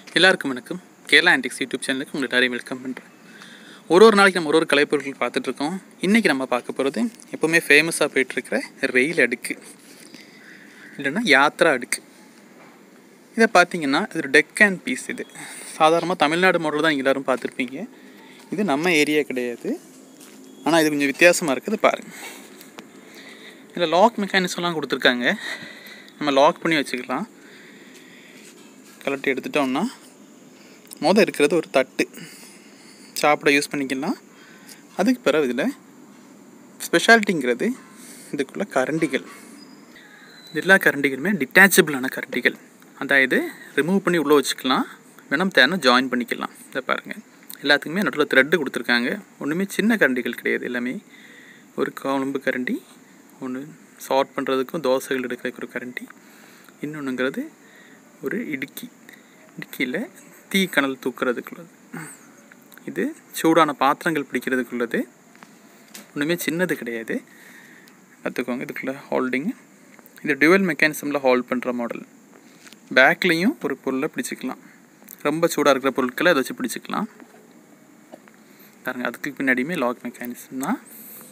எல்லாருக்கும் வணக்கம் Kerala antics YouTube சேனலுக்கு உங்களை எல்லாரையும் வெல்கம் பண்ணுறேன் ஒரு ஒரு நாளைக்கு நம்ம ஒரு ஒரு கலைப்பொருட்கள் பார்த்துட்ருக்கோம் இன்றைக்கி நம்ம பார்க்க போகிறது எப்போவுமே ஃபேமஸாக போயிட்டுருக்கிற ரயில் அடுக்கு இல்லைன்னா யாத்ரா அடுக்கு இதை பார்த்தீங்கன்னா இது ஒரு டெக்கன் பீஸ் இது சாதாரணமாக தமிழ்நாடு மாடல் தான் எல்லோரும் பார்த்துருப்பீங்க இது நம்ம ஏரியா கிடையாது ஆனால் இது கொஞ்சம் வித்தியாசமாக இருக்குது பாருங்கள் இதில் லாக் மெக்கானிசம்லாம் கொடுத்துருக்காங்க நம்ம லாக் பண்ணி வச்சுக்கலாம் கலட்டி எடுத்துட்டோம்னா மொதல் இருக்கிறது ஒரு தட்டு சாப்பிட யூஸ் பண்ணிக்கலாம் அதுக்கு பிறகு இதில் ஸ்பெஷாலிட்டிங்கிறது இதுக்குள்ள கரண்டிகள் இது எல்லா கரண்டிகளுமே டிட்டாச்சபிளான கரண்டிகள் அதாவது ரிமூவ் பண்ணி உள்ளே வச்சுக்கலாம் வேணும் தேனை ஜாயின் பண்ணிக்கலாம் இதை பாருங்கள் எல்லாத்துக்குமே நடுவில் த்ரெட்டு கொடுத்துருக்காங்க ஒன்றுமே சின்ன கரண்டிகள் கிடையாது எல்லாமே ஒரு குழம்பு கரண்டி ஒன்று சார்ட் பண்ணுறதுக்கும் தோசைகள் எடுக்கிறதுக்கு ஒரு கரண்டி இன்னொன்றுங்கிறது ஒரு இடுக்கி இடுக்கியில் தீ கனல் தூக்குறதுக்குள்ளது இது சூடான பாத்திரங்கள் பிடிக்கிறதுக்குள்ளது ஒன்றுமே சின்னது கிடையாது பார்த்துக்கோங்க இதுக்குள்ள ஹோல்டிங் இது டுவல் மெக்கானிசமில் ஹோல்ட் பண்ணுற மாடல் பேக்லேயும் ஒரு பொருளை பிடிச்சிக்கலாம் ரொம்ப சூடாக இருக்கிற பொருட்களை அதை வச்சு பிடிச்சிக்கலாம் பாருங்க அதுக்கு பின்னாடியுமே லாக் மெக்கானிசம் தான்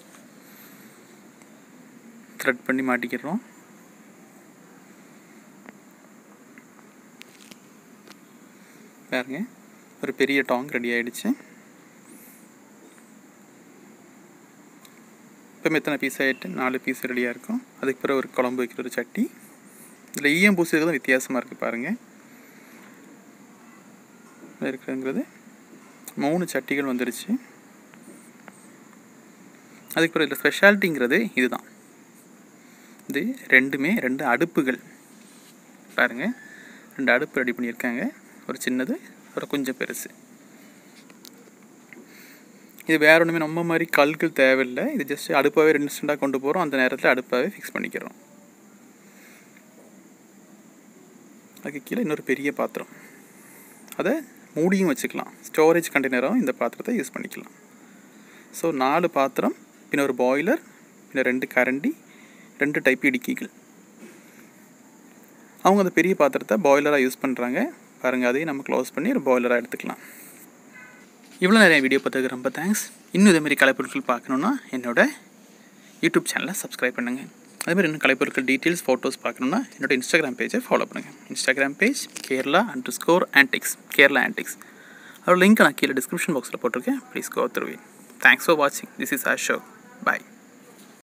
த்ரெட் பண்ணி மாட்டிக்கிறோம் பாருங்க ஒரு பெரிய டாங் ரெடி ஆயிடுச்சு இப்போ எத்தனை பீஸ் ஆகிட்டு நாலு பீஸ் ரெடியாக இருக்கும் அதுக்கு பிறகு ஒரு குழம்பு வைக்கிற ஒரு சட்டி இதில் ஈயம் பூசுறது தான் வித்தியாசமாக இருக்குது பாருங்கள் இருக்கிறதுங்கிறது மூணு சட்டிகள் வந்துருச்சு அதுக்கு பிறகு இதில் ஸ்பெஷாலிட்டிங்கிறது இதுதான் இது ரெண்டுமே ரெண்டு அடுப்புகள் பாருங்கள் ரெண்டு அடுப்பு ரெடி பண்ணியிருக்காங்க ஒரு சின்னது ஒரு கொஞ்சம் பெருசு இது வேற ஒன்றுமே நம்ம மாதிரி கல்கள் தேவையில்லை இது ஜஸ்ட் அடுப்பாகவே ரெண்டு ஸ்டாண்டாக கொண்டு போகிறோம் அந்த நேரத்தில் அடுப்பாகவே ஃபிக்ஸ் பண்ணிக்கிறோம் அதுக்கு கீழே இன்னொரு பெரிய பாத்திரம் அதை மூடியும் வச்சுக்கலாம் ஸ்டோரேஜ் கண்டெய்னரும் இந்த பாத்திரத்தை யூஸ் பண்ணிக்கலாம் ஸோ நாலு பாத்திரம் பின்ன ஒரு பாய்லர் பின்ன ரெண்டு கரண்டி ரெண்டு டைப் இடுக்கிகள் அவங்க அந்த பெரிய பாத்திரத்தை பாய்லராக யூஸ் பண்ணுறாங்க பாருங்கள் அதையும் நம்ம க்ளோஸ் பண்ணி ஒரு பாய்லராக எடுத்துக்கலாம் இவ்வளோ நிறைய வீடியோ பார்த்துக்கு ரொம்ப தேங்க்ஸ் இன்னும் இதேமாரி கலைப்பொருட்கள் பார்க்கணுன்னா என்னோட யூடியூப் சேனலை சப்ஸ்கிரைப் பண்ணுங்கள் அதேமாதிரி இன்னும் கலைப்பொருட்கள் டீட்டெயில்ஸ் ஃபோட்டோஸ் பார்க்கணுன்னா என்னோட இன்ஸ்டாகிராம் பேஜை ஃபாலோ பண்ணுங்கள் Instagram page Kerala and score antics Kerala antics அதோட லிங்க் நான் கீழே டிஸ்கிரிப்ஷன் பாக்ஸில் போட்டிருக்கேன் please go through thanks for வாட்சிங் திஸ் இஸ் அஷோக் பாய்